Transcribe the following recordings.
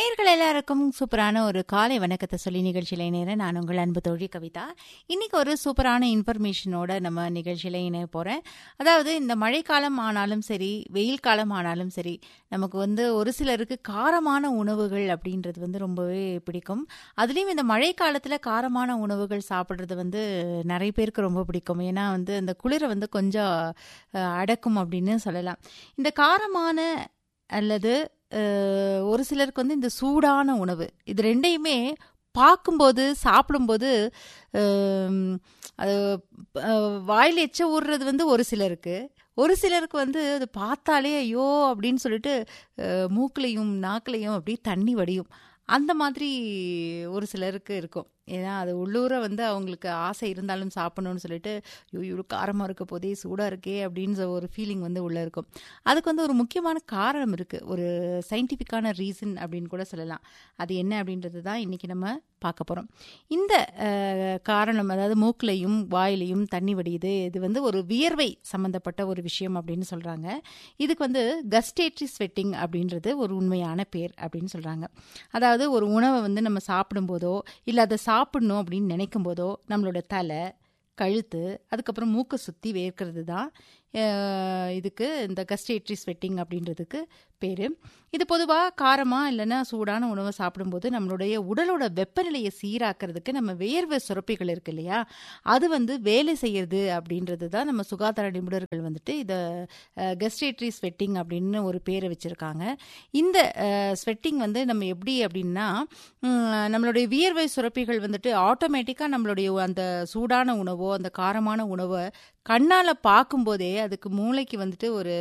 நேயர்கள் எல்லாருக்கும் சூப்பரான ஒரு காலை வணக்கத்தை சொல்லி நிகழ்ச்சியில் இணைகிறேன் நான் உங்கள் அன்பு தோழி கவிதா இன்னைக்கு ஒரு சூப்பரான இன்ஃபர்மேஷனோட நம்ம நிகழ்ச்சியில் இணைய போகிறேன் அதாவது இந்த மழைக்காலம் ஆனாலும் சரி வெயில் காலம் ஆனாலும் சரி நமக்கு வந்து ஒரு சிலருக்கு காரமான உணவுகள் அப்படின்றது வந்து ரொம்பவே பிடிக்கும் அதுலேயும் இந்த மழை காலத்தில் காரமான உணவுகள் சாப்பிட்றது வந்து நிறைய பேருக்கு ரொம்ப பிடிக்கும் ஏன்னா வந்து அந்த குளிரை வந்து கொஞ்சம் அஹ், அடக்கும் அப்படின்னு சொல்லலாம் இந்த காரமான அல்லது அஹ், ஒரு சிலருக்கு வந்து இந்த சூடான உணவு இது ரெண்டையுமே பார்க்கும்போது சாப்பிடும்போது ஹம், அது அஹ், வாயில் எச்ச ஊறுறது வந்து ஒரு சிலருக்கு ஒரு சிலருக்கு வந்து அது பார்த்தாலே ஐயோ அப்படின்னு சொல்லிட்டு அஹ், மூக்குலையும் நாக்குலையும் அப்படியே தண்ணி வடியும் அந்த மாதிரி ஒரு சிலருக்கு இருக்கும் ஏன்னா அது உள்ளூர வந்து அவங்களுக்கு ஆசை இருந்தாலும் சாப்பிடணும்னு சொல்லிட்டு ஐயோ இவ்வளோ காரமாக இருக்க போதே சூடாக இருக்கே அப்படின்ற ஒரு ஃபீலிங் வந்து உள்ளே இருக்கும் அதுக்கு வந்து ஒரு முக்கியமான காரணம் இருக்குது ஒரு சயின்டிஃபிக்கான ரீசன் அப்படின்னு கூட சொல்லலாம் அது என்ன அப்படின்றது தான் இன்றைக்கி நம்ம பார்க்க போகிறோம் இந்த அஹ், காரணம் அதாவது மூக்குலையும் வாயிலையும் தண்ணி வடியுது இது வந்து ஒரு வியர்வை சம்மந்தப்பட்ட ஒரு விஷயம் அப்படின்னு சொல்கிறாங்க இதுக்கு வந்து கஸ்டேட்ரி ஸ்வெட்டிங் அப்படின்றது ஒரு உண்மையான பேர் அப்படின்னு சொல்கிறாங்க அதாவது ஒரு உணவை வந்து நம்ம சாப்பிடும்போதோ இல்லை அதை சாப்பிடணும் அப்படின்னு நினைக்கும் போதோ நம்மளோட தலை கழுத்து அதுக்கப்புறம் மூக்கை சுற்றி வேர்க்கிறது தான் அஹ், இதுக்கு இந்த கஸ்டேட்ரி ஸ்வெட்டிங் அப்படின்றதுக்கு பேர் இது பொதுவாக காரமாக இல்லைன்னா சூடான உணவை சாப்பிடும்போது நம்மளுடைய உடலோட வெப்பநிலையை சீராக்கிறதுக்கு நம்ம வேர்வை சுரப்பிகள் இருக்கு இல்லையா அது வந்து வேலை செய்யறது அப்படின்றது தான் நம்ம சுகாதார நிபுணர்கள் வந்துட்டு இதை கஸ்டேட்ரி ஸ்வெட்டிங் அப்படின்னு ஒரு பேரை வச்சுருக்காங்க இந்த ஸ்வெட்டிங் வந்து நம்ம எப்படி அப்படின்னா ம், நம்மளுடைய வியர்வை சுரப்பிகள் வந்துட்டு ஆட்டோமேட்டிக்காக நம்மளுடைய அந்த சூடான உணவோ அந்த காரமான உணவை கண்ணால் பார்க்கும்போதே அதுக்கு மூளைக்கு வந்துட்டு ஒரு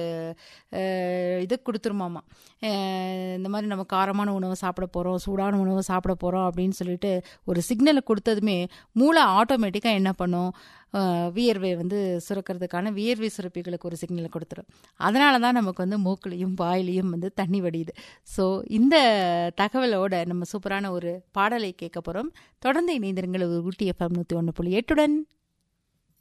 அஹ், இது கொடுத்துருமாமா அஹ், இந்த மாதிரி நம்ம காரமான உணவை சாப்பிட போகிறோம் சூடான உணவை சாப்பிட போகிறோம் அப்படின்னு சொல்லிட்டு ஒரு சிக்னலை கொடுத்ததுமே மூளை ஆட்டோமேட்டிக்காக என்ன பண்ணும் அஹ், வியர்வை வந்து சுரக்கிறதுக்கான வியர்வை சுரப்பிகளுக்கு ஒரு சிக்னலை கொடுத்துரும் அதனால தான் நமக்கு வந்து மூக்குலையும் வாயிலையும் வந்து தண்ணி வடியுது ஸோ இந்த தகவலோட நம்ம சூப்பரான ஒரு பாடலை கேட்க போகிறோம் தொடர்ந்து இணைந்திருங்கள் ஊட்டி எஃப்எம் நூற்றி ஒன்று புள்ளி எட்டுடன்